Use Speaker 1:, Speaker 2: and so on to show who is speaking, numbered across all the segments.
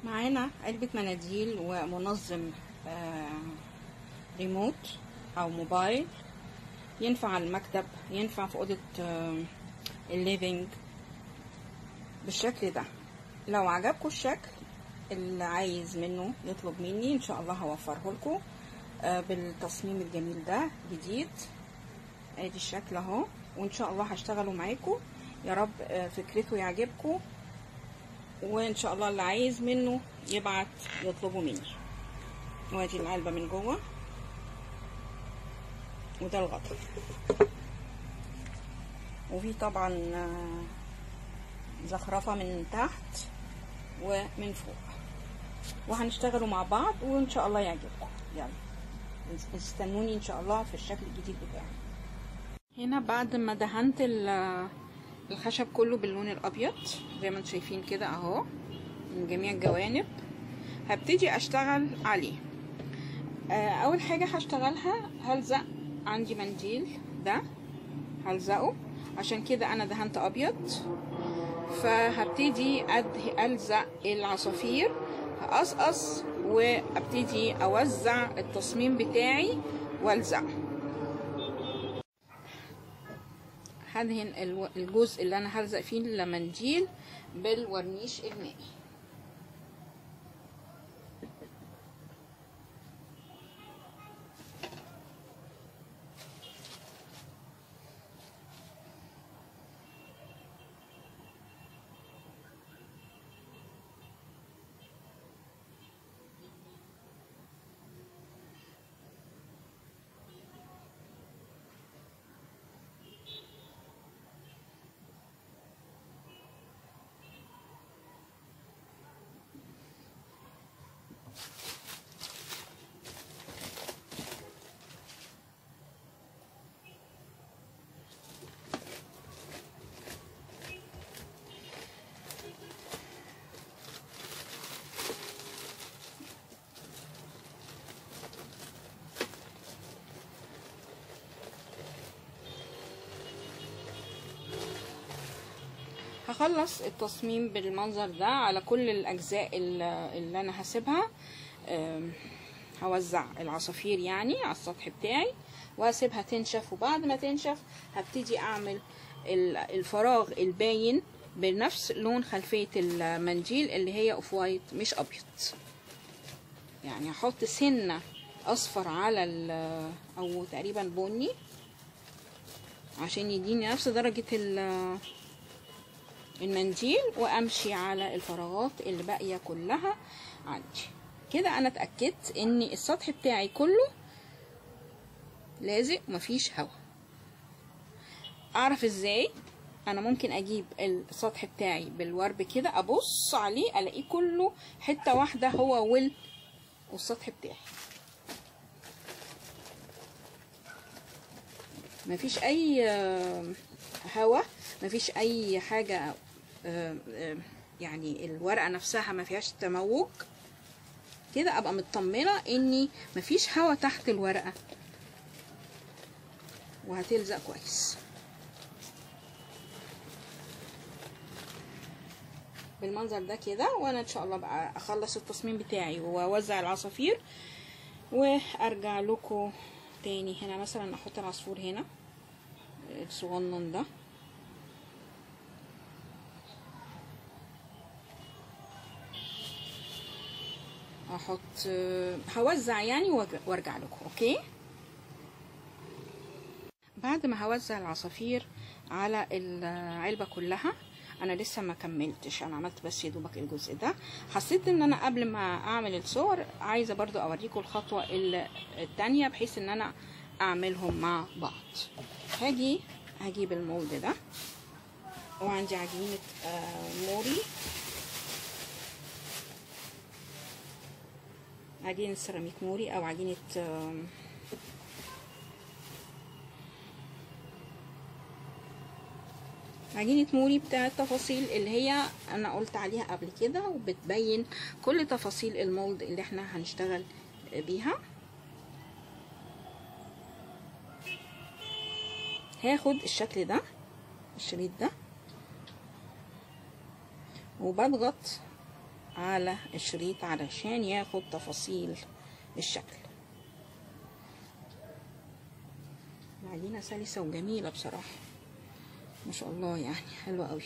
Speaker 1: معانا علبة مناديل ومنظم آه، ريموت أو موبايل ينفع على المكتب ينفع في أوضة آه، الليفينج بالشكل ده لو عجبكم الشكل اللي عايز منه يطلب مني ان شاء الله هوفره لكم آه، بالتصميم الجميل ده جديد ادي الشكل اهو وان شاء الله هشتغله معاكم يا رب آه، فكرته يعجبكم وان شاء الله اللي عايز منه يبعت يطلبه مني وادي العلبة من جوه وده الغطا وفي طبعا آه، زخرفة من تحت ومن فوق وهنشتغلوا مع بعض وان شاء الله يعجبكم يلا استنوني ان شاء الله في الشكل الجديد بتاعي هنا بعد ما دهنت ال- الخشب كله باللون الابيض زي ما انتم شايفين كده اهو من جميع الجوانب هبتدي اشتغل عليه آه، اول حاجه هشتغلها هلزق عندي منديل ده هلزقه عشان كده انا دهنت ابيض فهبتدي أده ألزق العصافير هقصقص وابتدي أوزع التصميم بتاعي والزقه هدهن الو- الجزء اللي أنا هلزق فيه المنديل بالورنيش المائي هخلص التصميم بالمنظر ده على كل الاجزاء ال- اللي انا هسيبها أم، هوزع العصافير يعني على السطح بتاعي وهسيبها تنشف وبعد ما تنشف هبتدي اعمل ال- الفراغ الباين بنفس لون خلفية المنديل اللي هي اوف وايت مش ابيض يعني هحط سنة اصفر على ال- او تقريبا بني عشان يديني نفس درجة ال- المنديل وامشي على الفراغات اللي باقيه كلها عندي كده انا اتاكدت ان السطح بتاعي كله لازق مفيش هوا اعرف ازاي انا ممكن اجيب السطح بتاعي بالورب كده ابص عليه الاقيه كله حته واحده هو وال والسطح بتاعي مفيش اي آه، هوا مفيش اي حاجه آه، آه، يعني الورقه نفسها ما فيهاش تموج كده ابقى مطمنه اني مفيش هوا تحت الورقه وهتلزق كويس بالمنظر ده كده وانا ان شاء الله بقى اخلص التصميم بتاعي واوزع العصافير وارجع لكم تاني هنا مثلا احط العصفور هنا الصغنن ده احط هوزع يعني وأرجع- وارجع لكم اوكي بعد ما هوزع العصافير على العلبة كلها انا لسه ما كملتش انا عملت بس يا دوبك الجزء ده حسيت ان انا قبل ما اعمل الصور عايزة برضو اوريكم الخطوة ال- التانية بحيث ان انا اعملهم مع بعض هاجي هجيب المولد ده وعندي عجينة آه، موري عجينة سيراميك موري او عجينة آم، عجينة موري بتاع التفاصيل اللي هي انا قلت عليها قبل كده وبتبين كل تفاصيل المولد اللي احنا هنشتغل بيها هاخد الشكل ده الشريط ده وبضغط على الشريط علشان ياخد تفاصيل الشكل العجينة سلسة وجميلة بصراحة ما شاء الله يعني حلوة قوي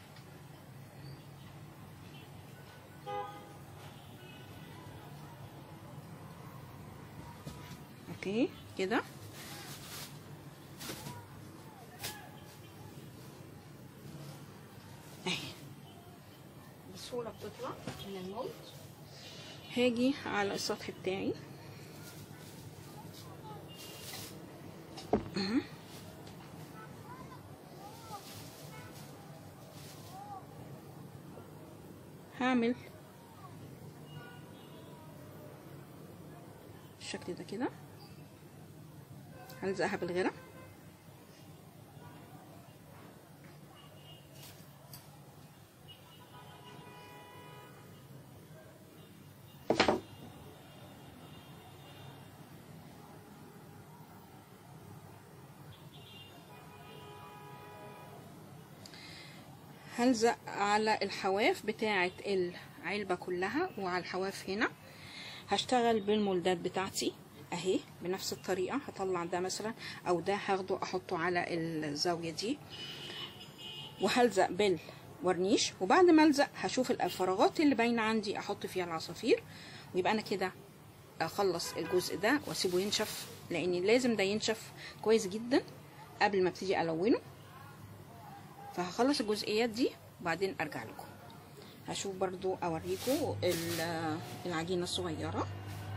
Speaker 1: اوكي كده اهي بسهولة بتطلع من المولد هاجي على السطح بتاعي أها. هعمل الشكل ده كده هلزقها بالغيره هلزق على الحواف بتاعة العلبة كلها وعلى الحواف هنا هشتغل بالمولدات بتاعتي اهي بنفس الطريقة هطلع ده مثلا او ده هاخده احطه على الزاوية دي وهلزق بالورنيش وبعد ما الزق هشوف الفراغات اللي باينة عندي احط فيها العصافير ويبقى انا كده اخلص الجزء ده واسيبه ينشف لان لازم ده ينشف كويس جدا قبل ما ابتدي الونه فهخلص الجزئيات دي وبعدين ارجع لكم هشوف برضو اوريكم العجينه الصغيره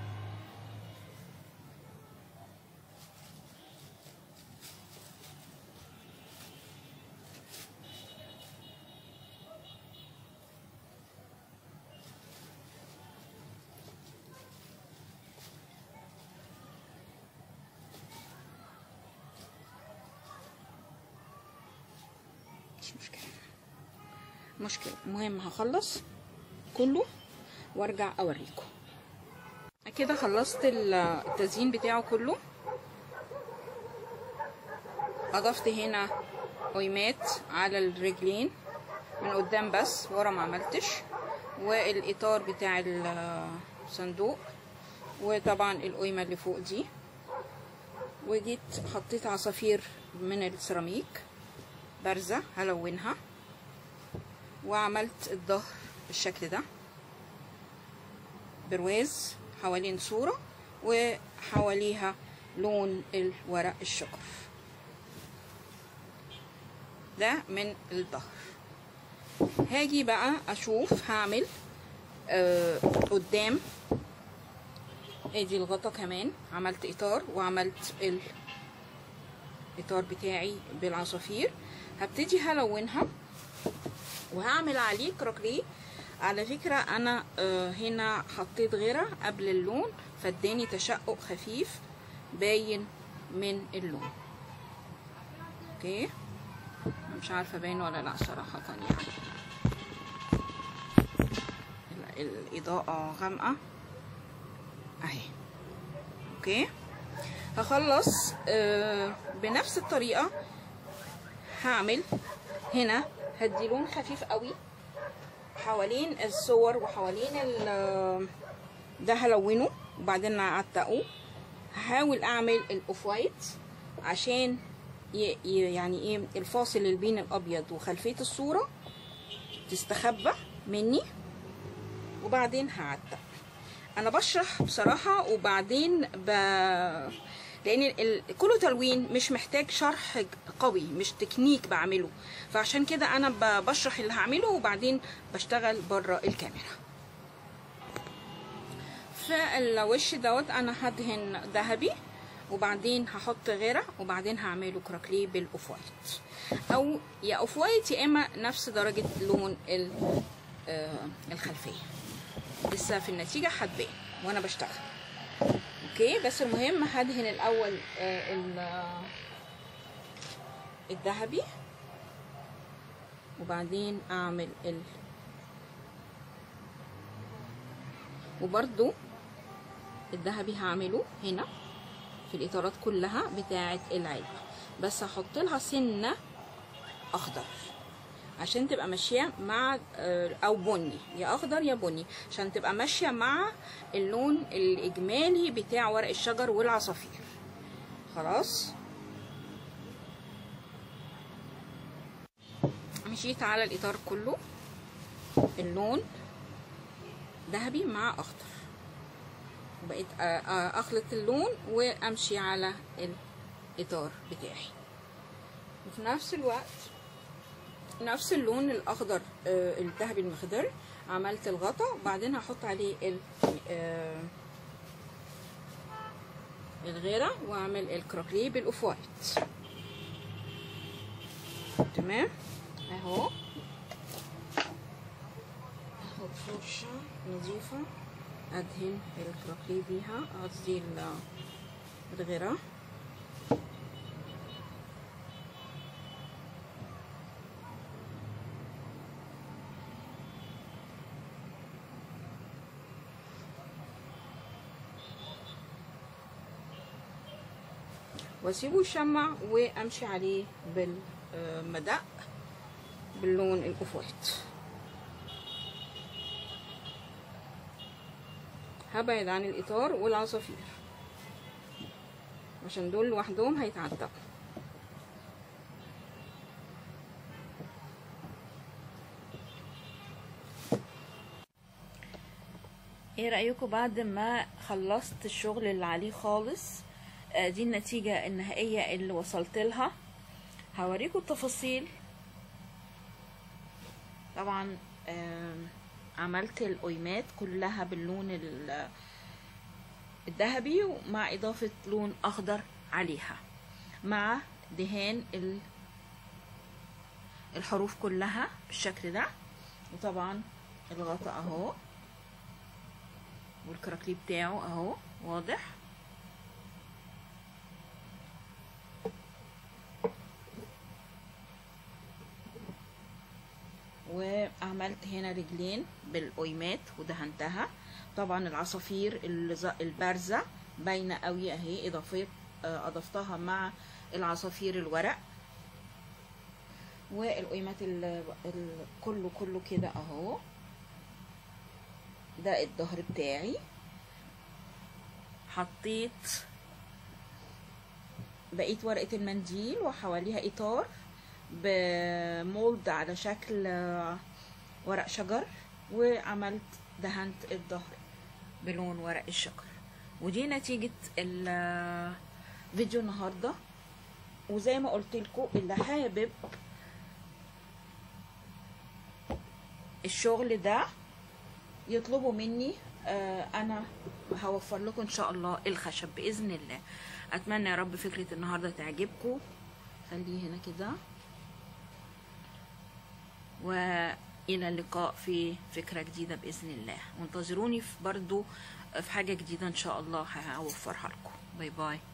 Speaker 1: مش مشكله مشكله المهم هخلص كله وارجع اوريكم كده خلصت التزيين بتاعه كله اضفت هنا قيمات على الرجلين من قدام بس ورا ما عملتش والاطار بتاع الصندوق وطبعا القيمه اللي فوق دي وجيت حطيت عصافير من السيراميك بارزه هلونها وعملت الظهر بالشكل ده برواز حوالين صورة وحواليها لون الورق الشجر ده من الظهر هاجي بقى اشوف هعمل آه قدام ادي الغطا كمان عملت اطار وعملت الاطار بتاعي بالعصافير هبتدي هلونها وهعمل عليه كروكليه على فكرة انا آه هنا حطيت غيرة قبل اللون فاداني تشقق خفيف باين من اللون اوكي مش عارفة باين ولا لا صراحة يعني الاضاءة غامقة اهي اوكي هخلص آه بنفس الطريقة هعمل هنا هدي لون خفيف قوي حوالين الصور وحوالين ال ده هلونه وبعدين اعتقه هحاول اعمل الاوف وايت عشان ي... يعني ايه الفاصل اللي بين الابيض وخلفيه الصوره تستخبى مني وبعدين هعتق انا بشرح بصراحه وبعدين ب... لان ال... كله تلوين مش محتاج شرح قوي مش تكنيك بعمله فعشان كده انا ب... بشرح اللي هعمله وبعدين بشتغل بره الكاميرا فالوش دوت انا هدهن ذهبي وبعدين هحط غيره وبعدين هعمله كراكليه بالاوف وايت او يا اوف وايت يا اما نفس درجه لون الخلفيه لسه في النتيجه هتبان وانا بشتغل اوكي بس المهم هدهن الاول الذهبي وبعدين اعمل ال وبرده الذهبي هعمله هنا في الاطارات كلها بتاعه العلبه بس هحط لها سنه اخضر عشان تبقى ماشيه مع آه، او بني يا اخضر يا بني عشان تبقى ماشيه مع اللون الاجمالي بتاع ورق الشجر والعصافير خلاص مشيت على الاطار كله اللون ذهبي مع اخضر وبقيت آه، آه، اخلط اللون وامشي على الاطار بتاعي وفي نفس الوقت نفس اللون الاخضر آه، الذهبي المخضر عملت الغطا وبعدين هحط عليه ال- آه، الغيره واعمل الكروكلي بالاوف وايت تمام اهو اخد فرشه نظيفه ادهن الكروكلي بيها قصدي ال- الغيره واسيبه يشمع وامشي عليه بالمدق باللون الاوف وايت هبعد عن الاطار والعصافير عشان دول لوحدهم هيتعدوا ايه رأيكم بعد ما خلصت الشغل اللي عليه خالص آه، دي النتيجة النهائية اللي وصلت لها هوريكم التفاصيل طبعا آم، عملت القيمات كلها باللون ال- الذهبي مع إضافة لون أخضر عليها مع دهان ال- الحروف كلها بالشكل ده وطبعا الغطاء اهو والكراكلي بتاعه اهو واضح وعملت هنا رجلين بالقيمات ودهنتها طبعا العصافير الز- البارزه باينه قوي اهي اضافت آه، اضفتها مع العصافير الورق والقيمات ال- ال- كله كله كده اهو ده الظهر بتاعي حطيت بقيت ورقة المنديل وحواليها إطار بمولد على شكل آه، ورق شجر وعملت دهنت الظهر بلون ورق الشجر ودي نتيجة الفيديو النهاردة وزي ما قلت لكم اللي حابب الشغل ده يطلبوا مني آه، انا هوفر لكم ان شاء الله الخشب باذن الله اتمنى يا رب فكره النهارده تعجبكم خليه هنا كده والى اللقاء في فكره جديده باذن الله وانتظروني في برضو في حاجه جديده ان شاء الله هوفرها لكم باي باي